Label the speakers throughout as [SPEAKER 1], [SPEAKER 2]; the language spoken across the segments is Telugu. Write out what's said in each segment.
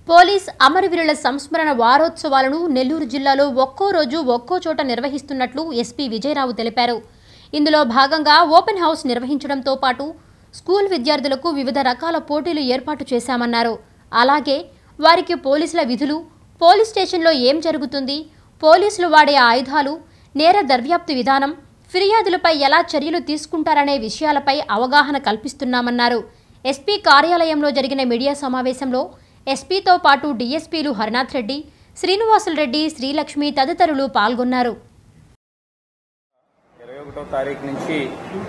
[SPEAKER 1] పోలీస్ అమరవీరుల సంస్మరణ వారోత్సవాలను నెల్లూరు జిల్లాలో ఒక్కో రోజు ఒక్కో చోట నిర్వహిస్తున్నట్లు ఎస్పీ విజయరావు తెలిపారు ఇందులో భాగంగా ఓపెన్ హౌస్ నిర్వహించడంతో పాటు స్కూల్ విద్యార్థులకు వివిధ రకాల పోటీలు ఏర్పాటు చేశామన్నారు అలాగే వారికి పోలీసుల విధులు పోలీస్ స్టేషన్లో ఏం జరుగుతుంది పోలీసులు వాడే ఆయుధాలు నేర దర్యాప్తు విధానం ఫిర్యాదులపై ఎలా చర్యలు తీసుకుంటారనే విషయాలపై అవగాహన కల్పిస్తున్నామన్నారు ఎస్పీ కార్యాలయంలో జరిగిన మీడియా సమావేశంలో ఎస్పీతో పాటు డీఎస్పీలు హరినాథ్ రెడ్డి శ్రీనివాసులు రెడ్డి శ్రీలక్ష్మి తదితరులు పాల్గొన్నారు
[SPEAKER 2] ఇరవై ఒకటో తారీఖు నుంచి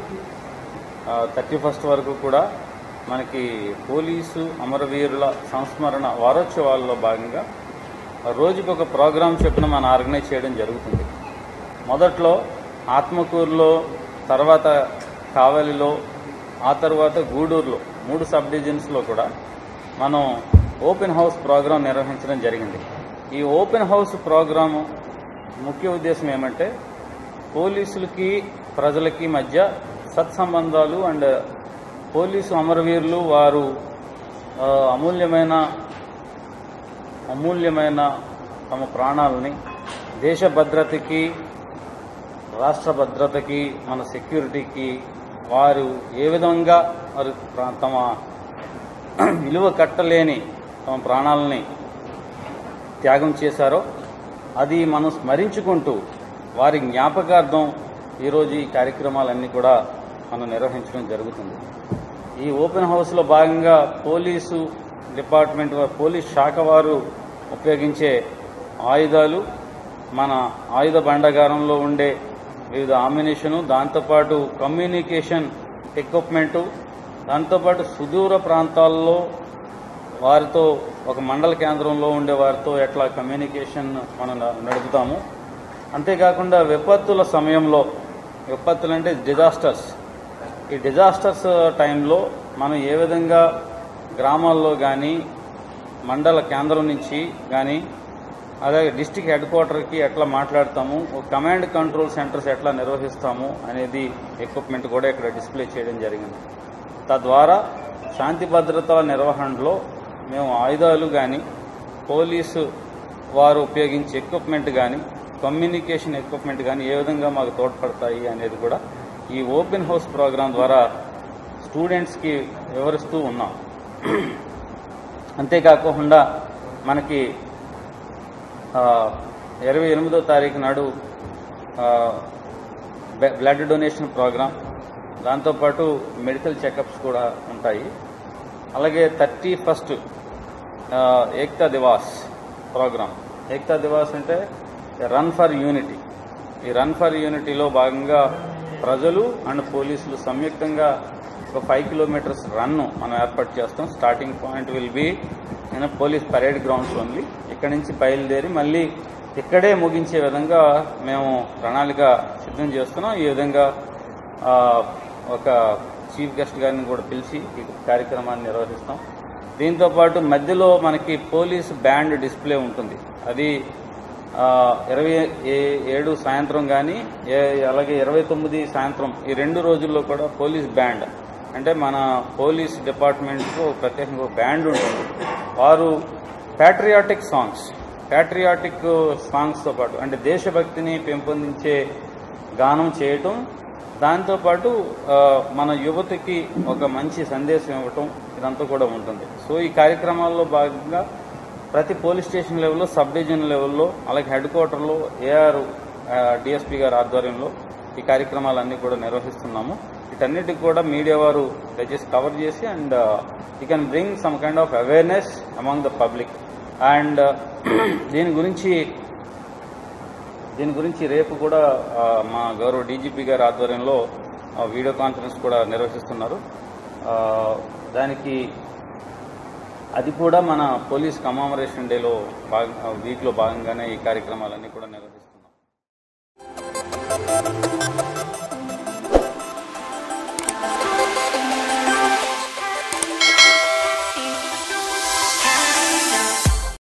[SPEAKER 2] థర్టీ ఫస్ట్ వరకు కూడా మనకి పోలీసు అమరవీరుల సంస్మరణ వారోత్సవాల్లో భాగంగా రోజుకి ఒక ప్రోగ్రాం చొప్పున మనం ఆర్గనైజ్ చేయడం జరుగుతుంది మొదట్లో ఆత్మకూరులో తర్వాత కావలిలో ఆ తర్వాత గూడూరులో మూడు సబ్ డివిజన్స్లో కూడా మనం ఓపెన్ హౌస్ ప్రోగ్రాం నిర్వహించడం జరిగింది ఈ ఓపెన్ హౌస్ ప్రోగ్రాము ముఖ్య ఉద్దేశం ఏమంటే పోలీసులకి ప్రజలకి మధ్య సత్సంబంధాలు అండ్ పోలీసు అమరవీరులు వారు ఆ, అమూల్యమైన అమూల్యమైన తమ ప్రాణాలని దేశ భద్రతకి రాష్ట్ర భద్రతకి మన సెక్యూరిటీకి వారు ఏ విధంగా వారు ప్రా- తమ విలువ కట్టలేని తమ ప్రాణాలని త్యాగం చేశారో అది మనం స్మరించుకుంటూ వారి జ్ఞాపకార్థం ఈరోజు ఈ కార్యక్రమాలన్నీ కూడా మనం నిర్వహించడం జరుగుతుంది ఈ ఓపెన్ హౌస్లో భాగంగా పోలీసు డిపార్ట్మెంట్ వారు పోలీస్ శాఖ వారు ఉపయోగించే ఆయుధాలు మన ఆయుధ భాండాగారంలో ఉండే వివిధ ఆమినేషను దాంతోపాటు కమ్యూనికేషన్ ఎక్విప్మెంటు దాంతోపాటు సుదూర ప్రాంతాల్లో వారితో ఒక మండల కేంద్రంలో ఉండే వారితో ఎట్లా కమ్యూనికేషన్ మనం న- నడుపుతాము అంతేకాకుండా విపత్తుల సమయంలో విపత్తులు అంటే డిజాస్టర్స్ ఈ డిజాస్టర్స్ టైంలో మనం ఏ విధంగా గ్రామాల్లో కానీ మండల కేంద్రం నుంచి కానీ అలాగే డిస్టిక్ హెడ్ క్వార్టర్కి ఎట్లా మాట్లాడతాము ఒక కమాండ్ కంట్రోల్ సెంటర్స్ ఎట్లా నిర్వహిస్తాము అనేది ఎక్విప్మెంట్ కూడా ఇక్కడ డిస్ప్లే చేయడం జరిగింది తద్వారా శాంతి భద్రతల నిర్వహణలో మేము ఆయుధాలు కానీ పోలీసు వారు ఉపయోగించే ఎక్విప్మెంట్ కానీ కమ్యూనికేషన్ ఎక్విప్మెంట్ కానీ ఏ విధంగా మాకు తోడ్పడతాయి అనేది కూడా ఈ ఓపెన్ హౌస్ ప్రోగ్రాం ద్వారా స్టూడెంట్స్కి వివరిస్తూ ఉన్నాం అంతేకాకుండా మనకి ఆ, ఇరవై ఎనిమిదో తారీఖు నాడు ఆ, బ్ల- బ్లడ్ డొనేషన్ ప్రోగ్రాం దాంతోపాటు మెడికల్ చెకప్స్ కూడా ఉంటాయి అలాగే థర్టీ ఫస్ట్ ఆ, ఏక్తా దివాస్ ప్రోగ్రాం ఏక్తా దివాస్ అంటే రన్ ఫర్ యూనిటీ ఈ రన్ ఫర్ యూనిటీలో భాగంగా ప్రజలు అండ్ పోలీసులు సంయుక్తంగా ఒక ఫైవ్ కిలోమీటర్స్ రన్ మనం ఏర్పాటు చేస్తాం స్టార్టింగ్ పాయింట్ విల్ బి నేను పోలీస్ పరేడ్ గ్రౌండ్స్ ఓన్లీ ఇక్కడి నుంచి బయలుదేరి మళ్ళీ ఇక్కడే ముగించే విధంగా మేము ప్రణాళిక సిద్ధం చేస్తున్నాం ఈ విధంగా ఆ, ఒక చీఫ్ గెస్ట్ గారిని కూడా పిలిచి ఈ కార్యక్రమాన్ని నిర్వహిస్తాం దీంతో పాటు మధ్యలో మనకి పోలీస్ బ్యాండ్ డిస్ప్లే ఉంటుంది అది ఆ, ఇరవై ఏ- ఏడు సాయంత్రం కానీ అలాగే ఇరవై తొమ్మిది సాయంత్రం ఈ రెండు రోజుల్లో కూడా పోలీస్ బ్యాండ్ అంటే మన పోలీస్ డిపార్ట్మెంట్కు ప్రత్యేకంగా ఒక బ్యాండ్ ఉంటుంది వారు ప్యాట్రియాటిక్ సాంగ్స్ ప్యాట్రియాటిక్ సాంగ్స్తో పాటు అంటే దేశభక్తిని పెంపొందించే గానం చేయటం దాంతోపాటు ఆ, మన యువతకి ఒక మంచి సందేశం ఇవ్వటం ఇదంతా కూడా ఉంటుంది సో ఈ కార్యక్రమాల్లో భాగంగా ప్రతి పోలీస్ స్టేషన్ లెవెల్లో సబ్ డివిజన్ లెవెల్లో అలాగే హెడ్ క్వార్టర్లో ఏఆర్ డిఎస్పీ గారి ఆధ్వర్యంలో ఈ కార్యక్రమాలన్నీ కూడా నిర్వహిస్తున్నాము వీటన్నిటికి కూడా మీడియా వారు దయచేసి కవర్ చేసి and you can bring some kind of awareness among the public and దీని గురించి దీని గురించి రేపు కూడా ఆ, మా గౌరవ డీజీపీ గారి ఆధ్వర్యంలో ఆ, వీడియో కాన్ఫరెన్స్ కూడా నిర్వహిస్తున్నారు ఆ, దానికి అది కూడా మన పోలీస్ కమామరేషన్ డేలో భాగ వీక్లో భాగంగానే ఈ కార్యక్రమాలన్నీ కూడా నిర్వహిస్తున్నాం